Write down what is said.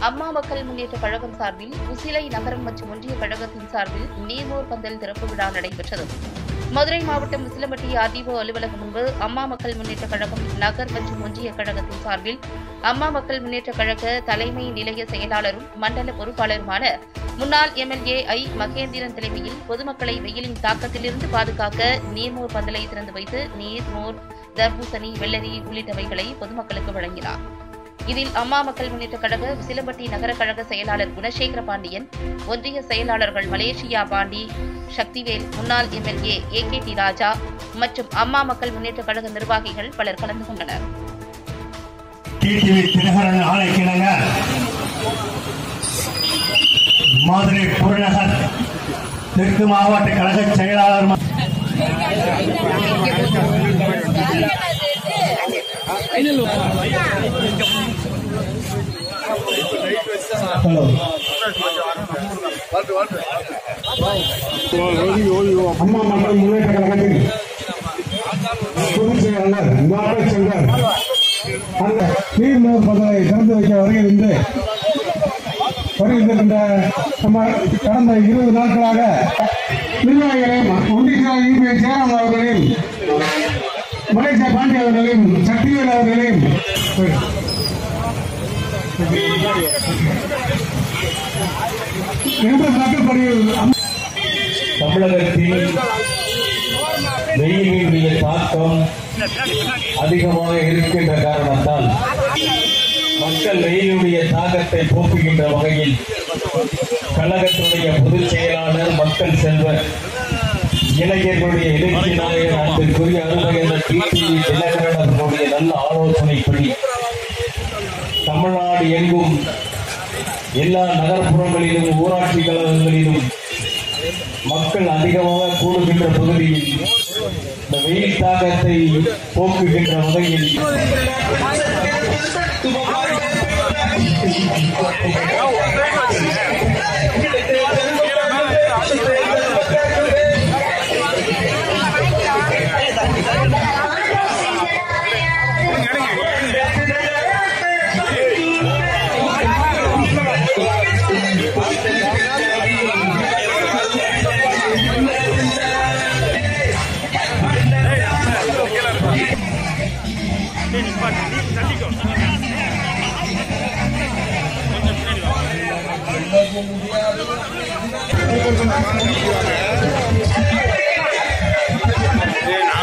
அம்மா மக்கள் முன்னேற்ற கழகம் சார்பில் உசிலை நகரம் மற்றும் ஒன்றிய கழகத்தின் சார்பில் நீர்மோர் பந்தல் திறப்பு விழா நடைபெற்றது மதுரை மாவட்டம் உசிலம்பட்டி ஆர்டிஓ அலுவலகம் முன்பு அம்மா மக்கள் முன்னேற்ற கழகம் நகர் மற்றும் ஒன்றிய கழகத்தின் சார்பில் அம்மா மக்கள் முன்னேற்ற கழக தலைமை நிலைய செயலாளரும் மண்டல பொறுப்பாளருமான முன்னாள் எம்எல்ஏ ஐ மகேந்திரன் தலைமையில் பொதுமக்களை வெயிலின் தாக்கத்திலிருந்து பாதுகாக்க நீர்மோர் பந்தலை திறந்து வைத்து நீர் மோர் தர்பூசணி வெள்ளரி உள்ளிட்டவைகளை பொதுமக்களுக்கு வழங்கினார் இதில் அம்மா மக்கள் முன்னேற்ற கழக விசிலம்பட்டி நகர கழக செயலாளர் குணசேகர பாண்டியன் ஒன்றிய செயலாளர்கள் மலேசியா பாண்டி சக்திவேல் முன்னாள் MLA A K D Raja மற்றும் அம்மா மக்கள் முன்னேற்ற கழக நிர்வாகிகள் பலர் கலந்து கொண்டனர் டிடிவி தினகரன் ஆணைக்கிணங்க மதுரை புறநகர் தெற்கு மாவட்ட கழக செயலாளர் ம- ஹலோ அம்மா மக்கள் முன்னேற்ற கழகத்தின் பொதுச் செயலாளர் மாவட்ட செல்வர் அந்த நீர்மோர் பதவை திறந்து வைக்க வருகின்ற வருகின்ற நம்ம கடந்த இருபது நாட்களாக நிர்வாகிகளையும் ஒன்றிய யூபிஐ ஜெயராம் அவர்களையும் மலேசியா பாண்டி அவர்களையும் சக்திவேல் அவர்களையும் என்ற மக்கள் தமிழகத்தில் வெயிலினுடைய தாக்கம் அதிகமாக இருக்கின்ற காரணத்தால் மக்கள் வெயிலுடைய தாக்கத்தை போக்குகின்ற வகையில் கழகத்துடைய பொதுச் செயலாளர் மக்கள் செல்வர் இளைஞர்களுடைய எழுச்சி நாயகர் அன்பிற்குரிய அருமையான டிடிவி தினகரன் அவர்களுடைய நல்ல ஆலோசனைப்படி தமிழ்நாடு எங்கும் எல்லா நகர்ப்புறங்களிலும் ஊராட்சி கழகங்களிலும் மக்கள் அதிகமாக கூடுகின்ற பகுதியில் இந்த வெயில் தாக்கத்தை போக்குகின்ற வகையில் ஏய், நான்